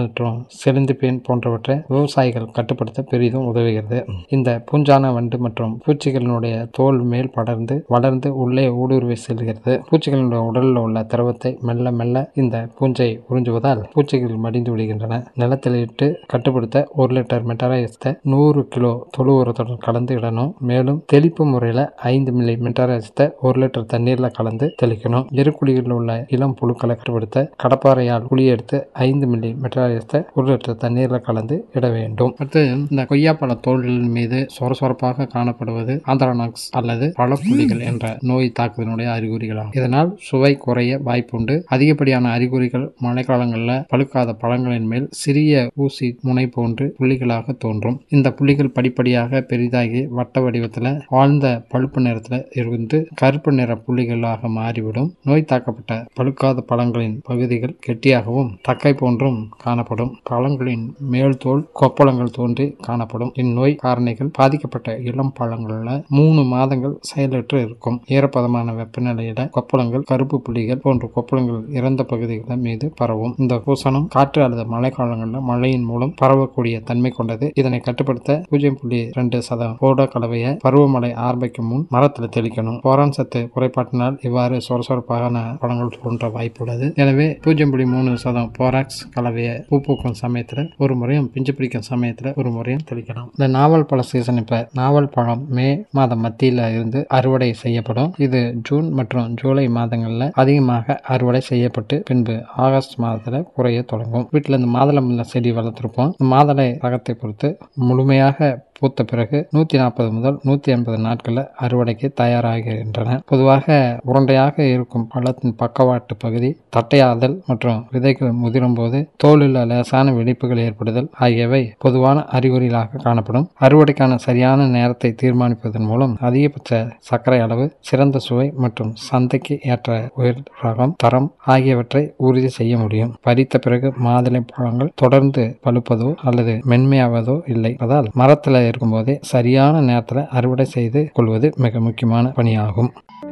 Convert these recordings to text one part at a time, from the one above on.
மற்றும் செலுந்திப்பேன் போன்றவற்றை விவசாயிகள் கட்டுப்படுத்த பெரிதும் உதவுகிறது இந்த பூஞ்சான வண்டு மற்றும் பூச்சிகளினுடைய தோல் மேல் படர்ந்து வளர்ந்து உள்ளே ஊடுருவி செல்கிறது பூச்சிகளினுடைய உடலில் உள்ள திரவத்தை மெல்ல மெல்ல இந்த பூஞ்சை உறிஞ்சுவதால் பூச்சிகள் மடிந்து விடுகின்றன நிலத்தில் இட்டு கட்டுப்படுத்த ஒரு லிட்டர் மெட்டராயசத்தை நூறு கிலோ தொழு உரத்துடன் கலந்து இடணும் மேலும் தெளிப்பு முறையில் ஐந்து மில்லி மெட்டராயசத்தை ஒரு லிட்டர் தண்ணீரில் கலந்து தெளிக்கணும் எருக்குழிகளில் உள்ள இளம் புழுக்களை கட்டுப்படுத்த கடப்பாறையால் குழி எடுத்து ஐந்து மில்லி மெட்டராயசத்தை ஒரு லிட்டர் தண்ணீரில் கலந்து இட வேண்டும் அடுத்து இந்த கொய்யாப்பழ தோல்களின் மீது சொரசொரப்பாக காணப்படுவது ஆந்திரானாக்ஸ் அல்லது பழப்புள்ளிகள் என்ற நோய் தாக்குதலுடைய அறிகுறிகளாகும் இதனால் சுவை குறைய வாய்ப்புண்டு அதிகப்படியான அறிகுறிகள் மழைக்காலங்களில் பழுக்காத பழங்களின் மேல் சிறிய ஊசி முனை போன்று புள்ளிகளாக தோன்றும் இந்த புள்ளிகள் படிப்படியாக பெரிதாகி வட்ட வடிவத்தில் ஆழ்ந்த பழுப்பு நிறத்தில் இருந்து கருப்பு நிற புள்ளிகளாக மாறிவிடும் நோய் தாக்கப்பட்ட பழுக்காத பழங்களின் பகுதிகள் கெட்டியாகவும் தக்கை போன்றும் காணப்படும் பழங்களின் மேல் தோல் கொப்பளங்கள் தோன்றி காணப்படும் இந்நோய் காரணிகள் பாதிக்கப்பட்ட இளம் பழங்களில் மூணு மாதங்கள் செயலற்று இருக்கும் ஈரப்பதமான வெப்பநிலையில கொப்பளங்கள் கருப்பு புள்ளிகள் போன்ற கொப்பளங்கள் இறந்த பகுதிகள் மீது பரவும் இந்த பூசணம் காற்று அல்லது மழைக்காலங்களில் மழையின் மூலம் பரவக்கூடிய தன்மை கொண்டது இதனை கட்டுப்படுத்த பூஜ்ஜியம் புள்ளி ரெண்டு சதம் போட கலவையை பருவமழை ஆரம்பிக்கும் முன் மரத்தில் தெளிக்கணும் போரான் சத்து குறைபாட்டினால் இவ்வாறு சொரசொரப்பான பழங்கள் தோன்ற வாய்ப்புள்ளது எனவே பூஜ்ஜியம் புள்ளி மூணு சதம் போராக்ஸ் கலவையை பூ பூக்கும் சமயத்தில் ஒரு முறையும் பிஞ்சு பிடிக்கும் சமயத்தில் ஒரு முறையும் தெளிக்கணும் இந்த நாவல் பழ சீசன் இப்போ நாவல் பழம் மே மாதம் மத்தியில் இருந்து அறுவடை செய்யப்படும் இது ஜூன் மற்றும் ஜூலை மாதங்களில் அதிகமாக அறுவடை செய்யப்பட்டு பின்பு ஆகஸ்ட் மாதத்தில் குறைய தொடங்கும் வீட்டில் இந்த மாதுளம் செடி வளர்த்துருப்போம் இந்த மாதுளை ரகத்தை பொறுத்து முழுமையாக பூத்த பிறகு நூற்றி நாற்பது முதல் நூற்றி ஐம்பது நாட்களில் அறுவடைக்கு தயாராகின்றன பொதுவாக உருண்டையாக இருக்கும் பழத்தின் பக்கவாட்டு பகுதி தட்டையாதல் மற்றும் விதைகள் முதிரும் போது தோலில் லேசான வெடிப்புகள் ஏற்படுதல் ஆகியவை பொதுவான அறிகுறிகளாக காணப்படும் அறுவடைக்கான சரியான நேரத்தை தீர்மானிப்பதன் மூலம் அதிகபட்ச சர்க்கரை அளவு சிறந்த சுவை மற்றும் சந்தைக்கு ஏற்ற உயர் ரகம் தரம் ஆகியவற்றை உறுதி செய்ய முடியும் பறித்த பிறகு மாதுளை பழங்கள் தொடர்ந்து பழுப்பதோ அல்லது மென்மையாவதோ இல்லை அதால் மரத்தில் இருக்கும்போதே சரியான நேரத்தில் அறுவடை செய்து கொள்வது மிக முக்கியமான பணியாகும்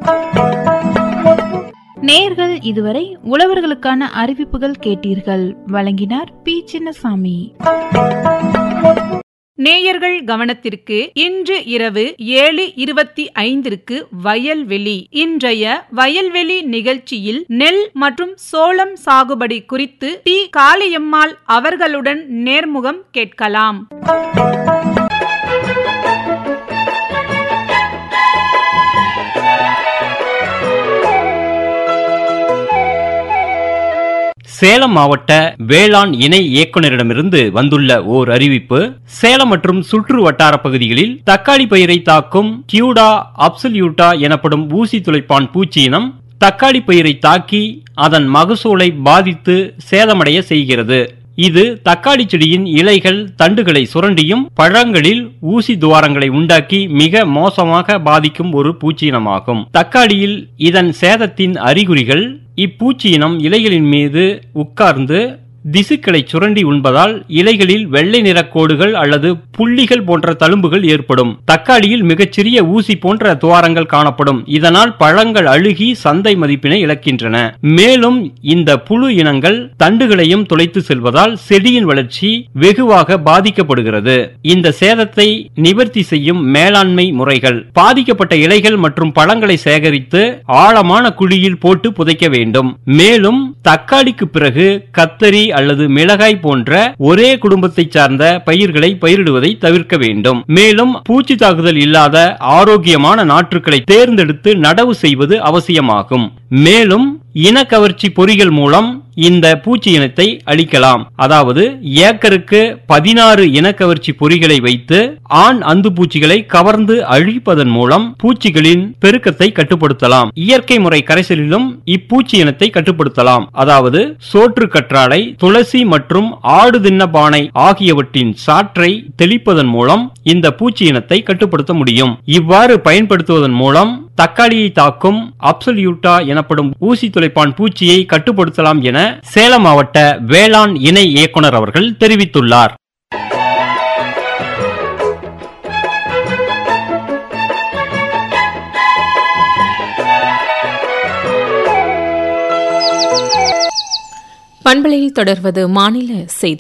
நேர்கள் இதுவரை உழவர்களுக்கான அறிவிப்புகள் கேட்டீர்கள் வழங்கினார் பி சின்னசாமி நேயர்கள் கவனத்திற்கு இன்று இரவு ஏழு இருபத்தி ஐந்திற்கு வயல்வெளி இன்றைய வயல்வெளி நிகழ்ச்சியில் நெல் மற்றும் சோளம் சாகுபடி குறித்து டி காளியம்மாள் அவர்களுடன் நேர்முகம் கேட்கலாம் சேலம் மாவட்ட வேளாண் இணை இயக்குநரிடமிருந்து வந்துள்ள ஓர் அறிவிப்பு சேலம் மற்றும் சுற்று வட்டார பகுதிகளில் தக்காளி பயிரை தாக்கும் கியூடா அப்சல்யூட்டா எனப்படும் ஊசி துளைப்பான் பூச்சியினம் தக்காளி பயிரை தாக்கி அதன் மகசூலை பாதித்து சேதமடைய செய்கிறது இது தக்காளி செடியின் இலைகள் தண்டுகளை சுரண்டியும் பழங்களில் ஊசி துவாரங்களை உண்டாக்கி மிக மோசமாக பாதிக்கும் ஒரு பூச்சியினமாகும் தக்காளியில் இதன் சேதத்தின் அறிகுறிகள் இப்பூச்சியினம் இலைகளின் மீது உட்கார்ந்து திசுக்களை சுரண்டி உண்பதால் இலைகளில் வெள்ளை நிற கோடுகள் அல்லது புள்ளிகள் போன்ற தழும்புகள் ஏற்படும் தக்காளியில் மிகச்சிறிய ஊசி போன்ற துவாரங்கள் காணப்படும் இதனால் பழங்கள் அழுகி சந்தை மதிப்பினை இழக்கின்றன மேலும் இந்த புழு இனங்கள் தண்டுகளையும் துளைத்து செல்வதால் செடியின் வளர்ச்சி வெகுவாக பாதிக்கப்படுகிறது இந்த சேதத்தை நிவர்த்தி செய்யும் மேலாண்மை முறைகள் பாதிக்கப்பட்ட இலைகள் மற்றும் பழங்களை சேகரித்து ஆழமான குழியில் போட்டு புதைக்க வேண்டும் மேலும் தக்காளிக்கு பிறகு கத்தரி அல்லது மிளகாய் போன்ற ஒரே குடும்பத்தை சார்ந்த பயிர்களை பயிரிடுவதை தவிர்க்க வேண்டும் மேலும் பூச்சி தாக்குதல் இல்லாத ஆரோக்கியமான நாற்றுக்களை தேர்ந்தெடுத்து நடவு செய்வது அவசியமாகும் மேலும் இனக்கவர்ச்சி பொறிகள் மூலம் இந்த பூச்சி இனத்தை அழிக்கலாம் அதாவது ஏக்கருக்கு பதினாறு இனக்கவர்ச்சி பொறிகளை வைத்து ஆண் அந்து பூச்சிகளை கவர்ந்து அழிப்பதன் மூலம் பூச்சிகளின் பெருக்கத்தை கட்டுப்படுத்தலாம் இயற்கை முறை கரைசலிலும் இப்பூச்சி இனத்தை கட்டுப்படுத்தலாம் அதாவது சோற்று கற்றாழை துளசி மற்றும் ஆடு தின்ன பானை ஆகியவற்றின் சாற்றை தெளிப்பதன் மூலம் இந்த பூச்சி இனத்தை கட்டுப்படுத்த முடியும் இவ்வாறு பயன்படுத்துவதன் மூலம் தக்காளியை தாக்கும் அப்சல்யூட்டா எனப்படும் ஊசி துளைப்பான் பூச்சியை கட்டுப்படுத்தலாம் என சேலம் மாவட்ட வேளாண் இணை இயக்குனர் அவர்கள் தெரிவித்துள்ளார் பண்பலையில் தொடர்வது மாநில செய்தி